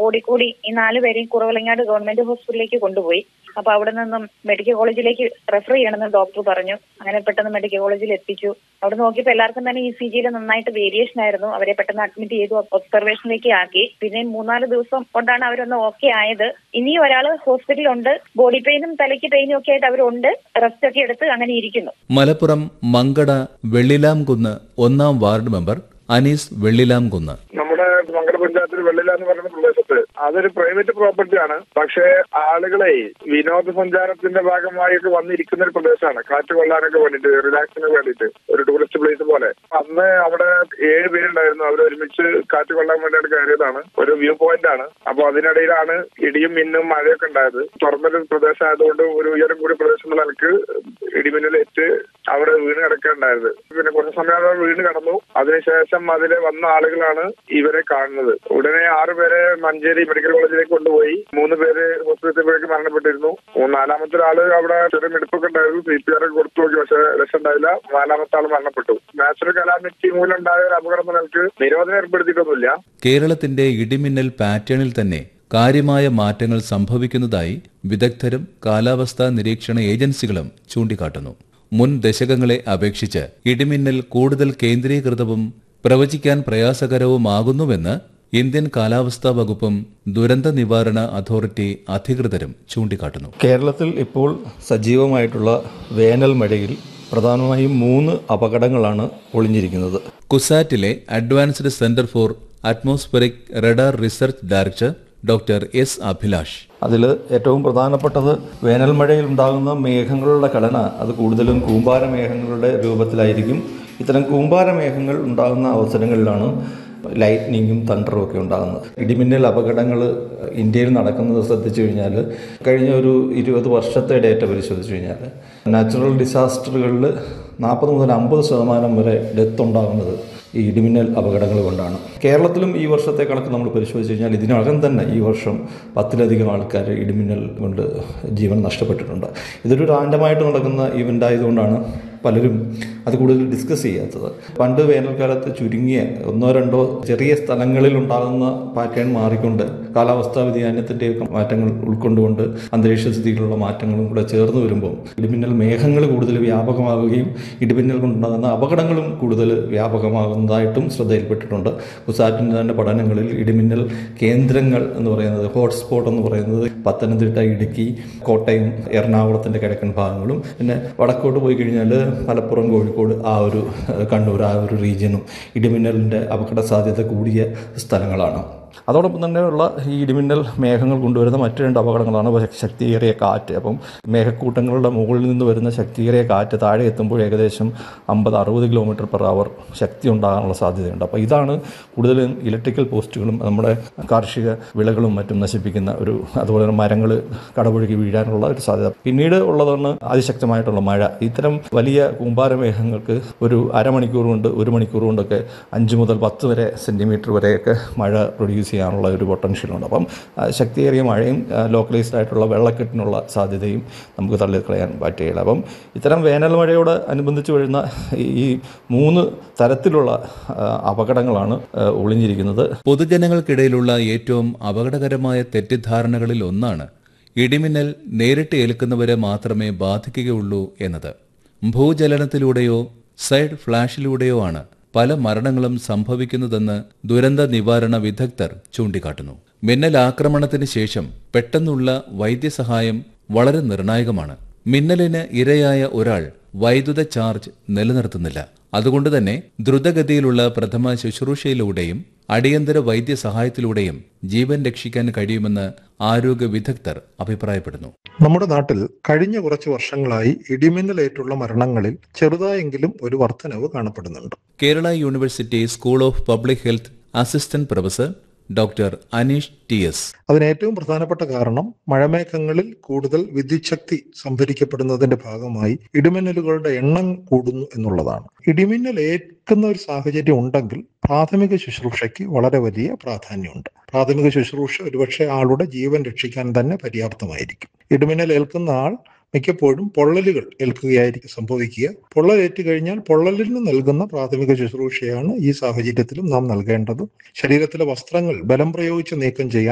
ഓടിക്കൂടി ഈ നാലുപേരെയും കുറവലങ്ങാട് ഗവൺമെന്റ് ഹോസ്പിറ്റലിലേക്ക് കൊണ്ടുപോയി അപ്പൊ അവിടെ നിന്നും മെഡിക്കൽ കോളേജിലേക്ക് റെഫർ ചെയ്യണമെന്ന് ഡോക്ടർ പറഞ്ഞു അങ്ങനെ പെട്ടെന്ന് മെഡിക്കൽ കോളേജിൽ എത്തിച്ചു അവിടെ നോക്കിയപ്പോൾ എല്ലാവർക്കും തന്നെ ഇ സി ജിയിൽ നന്നായിട്ട് വേരിയേഷൻ ആയിരുന്നു അവരെ പെട്ടെന്ന് അഡ്മിറ്റ് ചെയ്തു ഒബ്സർവേഷനിലേക്ക് ആക്കി പിന്നെ മൂന്നാല് ദിവസം കൊണ്ടാണ് അവരൊന്ന് ഓക്കെ ആയത് ഇനിയും ഒരാൾ ഹോസ്പിറ്റലുണ്ട് ബോഡി പെയിനും തലയ്ക്ക് പെയിനും ഒക്കെ ആയിട്ട് അവരുണ്ട് റെസ്റ്റ് ഒക്കെ എടുത്ത് അങ്ങനെ ഇരിക്കുന്നു മലപ്പുറം മങ്കട വെള്ളിലാംകുന്ന് ഒന്നാം വാർഡ് മെമ്പർ അനീസ് വെള്ളിലാംകുന്ന് നമ്മുടെ മംഗള പഞ്ചായത്തിൽ വെള്ളില എന്ന് പറയുന്ന പ്രദേശത്ത് അതൊരു പ്രൈവറ്റ് പ്രോപ്പർട്ടിയാണ് പക്ഷേ ആളുകളെ വിനോദസഞ്ചാരത്തിന്റെ ഭാഗമായിട്ട് വന്നിരിക്കുന്ന ഒരു പ്രദേശമാണ് കാറ്റ് കൊള്ളാനൊക്കെ വേണ്ടിയിട്ട് റിലാക്സിന് വേണ്ടിയിട്ട് ഒരു ടൂറിസ്റ്റ് പ്ലേസ് പോലെ അന്ന് അവിടെ ഏഴ് പേരുണ്ടായിരുന്നു അവർ ഒരുമിച്ച് കാറ്റ് കൊള്ളാൻ വേണ്ടിയിട്ട് കയറിയതാണ് ഒരു വ്യൂ പോയിന്റ് ആണ് അപ്പൊ അതിനിടയിലാണ് ഇടിയും മിന്നും മഴയൊക്കെ ഉണ്ടായത് തുറന്നൊരു പ്രദേശമായതുകൊണ്ട് ഒരു ഉയരം കൂടിയ പ്രദേശം എന്നുള്ള നിലക്ക് ഇടിമിന്നലേറ്റ് അവിടെ വീണ് കിടക്കുകയുണ്ടായത് പിന്നെ കുറച്ച് സമയം അവിടെ വീണ് കിടന്നു അതിനുശേഷം അതിലെ വന്ന ആളുകളാണ് ഇവരെ കാണുന്നത് ഉടനെ ആറുപേരെ മഞ്ചേരി മെഡിക്കൽ കോളേജിലേക്ക് കൊണ്ടുപോയി മൂന്ന് പേര് ഹോസ്പിറ്റലിലേക്ക് മരണപ്പെട്ടിരുന്നു നാലാമത്തെ ആള് അവിടെ ചെറിയ മെടുപ്പൊക്കെ ഉണ്ടായിരുന്നു സി പി ആർ കൊടുത്തു നോക്കി പക്ഷെ രക്ഷ ഉണ്ടായില്ല നാലാമത്തെ ആൾ മരണപ്പെട്ടു നാച്ചുറൽ കലാമിറ്റി മൂലം ഉണ്ടായ ഒരു അപകടം എന്ന നിലക്ക് നിരോധനം ഏർപ്പെടുത്തിയിട്ടൊന്നുമില്ല കേരളത്തിന്റെ ഇടിമിന്നൽ പാറ്റേണിൽ തന്നെ കാര്യമായ മാറ്റങ്ങൾ സംഭവിക്കുന്നതായി വിദഗ്ധരും കാലാവസ്ഥാ നിരീക്ഷണ ഏജൻസികളും ചൂണ്ടിക്കാട്ടുന്നു മുൻ ദശകങ്ങളെ അപേക്ഷിച്ച് ഇടിമിന്നൽ കൂടുതൽ കേന്ദ്രീകൃതവും പ്രവചിക്കാൻ പ്രയാസകരവുമാകുന്നുവെന്ന് ഇന്ത്യൻ കാലാവസ്ഥാ വകുപ്പും ദുരന്ത നിവാരണ അതോറിറ്റി അധികൃതരും ചൂണ്ടിക്കാട്ടുന്നു കേരളത്തിൽ ഇപ്പോൾ സജീവമായിട്ടുള്ള വേനൽ മഴയിൽ പ്രധാനമായും മൂന്ന് അപകടങ്ങളാണ് ഒളിഞ്ഞിരിക്കുന്നത് കുസാറ്റിലെ advanced centre for atmospheric radar research director doctor S Abhilash അതിൽ ഏറ്റവും പ്രധാനപ്പെട്ടത് വേനൽ മഴയിൽ ഉണ്ടാകുന്ന മേഘങ്ങളുടെ ഘടന അത് കൂടുതലും കൂമ്പാര മേഘങ്ങളുടെ രൂപത്തിലായിരിക്കും ഇത്തരം കൂമ്പാര മേഘങ്ങൾ ഉണ്ടാകുന്ന അവസരങ്ങളിലാണ് ലൈറ്റ്നിങ്ങും തണ്ടറും ഒക്കെ ഉണ്ടാകുന്നത് ഇടിമിന്നൽ അപകടങ്ങൾ ഇന്ത്യയിൽ നടക്കുന്നത് ശ്രദ്ധിച്ചു കഴിഞ്ഞാൽ കഴിഞ്ഞ ഒരു ഇരുപത് വർഷത്തെ ഡേറ്റ പരിശോധിച്ചു കഴിഞ്ഞാൽ നാച്ചുറൽ ഡിസാസ്റ്ററുകളിൽ നാൽപ്പത് മുതൽ അമ്പത് ശതമാനം വരെ ഡെത്ത് ഉണ്ടാകുന്നത് ഈ ഇടിമിന്നൽ അപകടങ്ങൾ കൊണ്ടാണ് കേരളത്തിലും ഈ വർഷത്തെ കണക്ക് നമ്മൾ പരിശോധിച്ച് കഴിഞ്ഞാൽ ഇതിനകം തന്നെ ഈ വർഷം പത്തിലധികം ആൾക്കാർ ഇടിമിന്നൽ കൊണ്ട് ജീവൻ നഷ്ടപ്പെട്ടിട്ടുണ്ട് ഇതൊരു റാൻഡമായിട്ട് നടക്കുന്ന ഇവൻ്റ് ആയതുകൊണ്ടാണ് പലരും അത് കൂടുതൽ ഡിസ്കസ് ചെയ്യാത്തത് പണ്ട് വേനൽക്കാലത്ത് ചുരുങ്ങിയ ഒന്നോ രണ്ടോ ചെറിയ സ്ഥലങ്ങളിൽ ഉണ്ടാകുന്ന പാറ്റേൺ മാറിക്കൊണ്ട് കാലാവസ്ഥാ വ്യതിയാനത്തിൻ്റെയൊക്കെ മാറ്റങ്ങൾ ഉൾക്കൊണ്ടുകൊണ്ട് അന്തരീക്ഷ സ്ഥിതിയിലുള്ള മാറ്റങ്ങളും കൂടെ ചേർന്ന് വരുമ്പോൾ ഇടിമിന്നൽ മേഘങ്ങൾ കൂടുതൽ വ്യാപകമാകുകയും ഇടിമിന്നൽ കൊണ്ടുണ്ടാകുന്ന അപകടങ്ങളും കൂടുതൽ വ്യാപകമാകുന്നതായിട്ടും ശ്രദ്ധയിൽപ്പെട്ടിട്ടുണ്ട് കുസാറ്റിൻ്റെ തന്നെ പഠനങ്ങളിൽ ഇടിമിന്നൽ കേന്ദ്രങ്ങൾ എന്ന് പറയുന്നത് ഹോട്ട്സ്പോട്ട് എന്ന് പറയുന്നത് പത്തനംതിട്ട ഇടുക്കി കോട്ടയം എറണാകുളത്തിൻ്റെ കിഴക്കൻ ഭാഗങ്ങളും പിന്നെ വടക്കോട്ട് പോയി കഴിഞ്ഞാൽ മലപ്പുറം കോഴിക്കോട് ആ ഒരു കണ്ണൂർ ആ ഒരു റീജിയനും ഇടിമിന്നലിൻ്റെ അപകട സാധ്യത കൂടിയ സ്ഥലങ്ങളാണ് അതോടൊപ്പം തന്നെയുള്ള ഈ ഇടിമിന്നൽ മേഘങ്ങൾ കൊണ്ടുവരുന്ന മറ്റു രണ്ട് അപകടങ്ങളാണ് ശക്തിയേറിയ കാറ്റ് അപ്പം മേഘക്കൂട്ടങ്ങളുടെ മുകളിൽ നിന്ന് വരുന്ന ശക്തിയേറിയ കാറ്റ് താഴെ എത്തുമ്പോൾ ഏകദേശം അമ്പത് അറുപത് കിലോമീറ്റർ പെർ അവർ ശക്തി ഉണ്ടാകാനുള്ള സാധ്യതയുണ്ട് അപ്പോൾ ഇതാണ് കൂടുതലും ഇലക്ട്രിക്കൽ പോസ്റ്റുകളും നമ്മുടെ കാർഷിക വിളകളും മറ്റും നശിപ്പിക്കുന്ന ഒരു അതുപോലെ തന്നെ മരങ്ങൾ കടപുഴകി വീഴാനുള്ള ഒരു സാധ്യത പിന്നീട് ഉള്ളതാണ് അതിശക്തമായിട്ടുള്ള മഴ ഇത്തരം വലിയ കൂമ്പാരമേഘങ്ങൾക്ക് ഒരു അരമണിക്കൂർ കൊണ്ട് ഒരു മണിക്കൂർ കൊണ്ടൊക്കെ അഞ്ച് മുതൽ പത്ത് വരെ സെൻറ്റിമീറ്റർ വരെയൊക്കെ മഴ പ്രൊഡ്യൂസ് ചെയ്യാനുള്ള ഒരു പൊട്ടൻഷ്യലുണ്ട് അപ്പം ശക്തിയേറിയ മഴയും ലോക്കലൈസ്ഡ് ആയിട്ടുള്ള വെള്ളക്കെട്ടിനുള്ള സാധ്യതയും നമുക്ക് തള്ളിക്കളയാൻ പറ്റുകയില്ല അപ്പം ഇത്തരം വേനൽ മഴയോട് അനുബന്ധിച്ച് വരുന്ന ഈ മൂന്ന് തരത്തിലുള്ള അപകടങ്ങളാണ് ഒളിഞ്ഞിരിക്കുന്നത് പൊതുജനങ്ങൾക്കിടയിലുള്ള ഏറ്റവും അപകടകരമായ തെറ്റിദ്ധാരണകളിൽ ഒന്നാണ് ഇടിമിന്നൽ നേരിട്ട് ഏൽക്കുന്നവരെ മാത്രമേ ബാധിക്കുകയുള്ളൂ എന്നത് ഭൂചലനത്തിലൂടെയോ സൈഡ് ഫ്ലാഷിലൂടെയോ ആണ് പല മരണങ്ങളും സംഭവിക്കുന്നതെന്ന് ദുരന്ത നിവാരണ വിദഗ്ധർ ചൂണ്ടിക്കാട്ടുന്നു മിന്നൽ ആക്രമണത്തിന് ശേഷം പെട്ടെന്നുള്ള വൈദ്യസഹായം വളരെ നിർണായകമാണ് മിന്നലിന് ഇരയായ ഒരാൾ വൈദ്യുത ചാർജ് നിലനിർത്തുന്നില്ല അതുകൊണ്ട് തന്നെ ദ്രുതഗതിയിലുള്ള പ്രഥമ ശുശ്രൂഷയിലൂടെയും അടിയന്തര വൈദ്യസഹായത്തിലൂടെയും ജീവൻ രക്ഷിക്കാൻ കഴിയുമെന്ന് ആരോഗ്യ വിദഗ്ധർ അഭിപ്രായപ്പെടുന്നു നമ്മുടെ നാട്ടിൽ കഴിഞ്ഞ കുറച്ച് വർഷങ്ങളായി ഇടിമിന്നലേറ്റുള്ള മരണങ്ങളിൽ ചെറുതായെങ്കിലും ഒരു വർധനവ് കാണപ്പെടുന്നുണ്ട് Kerala university school of public health assistant professor doctor Aneesh T S അതിന് ഏറ്റവും പ്രധാനപ്പെട്ട കാരണം മഴമേഘങ്ങളിൽ കൂടുതൽ വിദ്യുച്ഛക്തി സംഭരിക്കപ്പെടുന്നതിന്റെ ഭാഗമായി ഇടിമിന്നലുകളുടെ എണ്ണം കൂടുന്നു എന്നുള്ളതാണ് ഇടിമിന്നൽ ഏൽക്കുന്ന ഒരു സാഹചര്യം ഉണ്ടെങ്കിൽ പ്രാഥമിക ശുശ്രൂഷയ്ക്ക് വളരെ വലിയ പ്രാധാന്യമുണ്ട് പ്രാഥമിക ശുശ്രൂഷ ഒരുപക്ഷെ ആളുടെ ജീവൻ രക്ഷിക്കാൻ തന്നെ പര്യാപ്തമായിരിക്കും ഇടിമിന്നൽ ഏൽക്കുന്ന ആൾ മിക്കപ്പോഴും പൊള്ളലുകൾ ഏൽക്കുകയായിരിക്കും സംഭവിക്കുക പൊള്ളലേറ്റ് കഴിഞ്ഞാൽ പൊള്ളലിന് നൽകുന്ന പ്രാഥമിക ശുശ്രൂഷയാണ് ഈ സാഹചര്യത്തിലും നാം നൽകേണ്ടത് ശരീരത്തിലെ വസ്ത്രങ്ങൾ ബലം പ്രയോഗിച്ച് നീക്കം ചെയ്യാൻ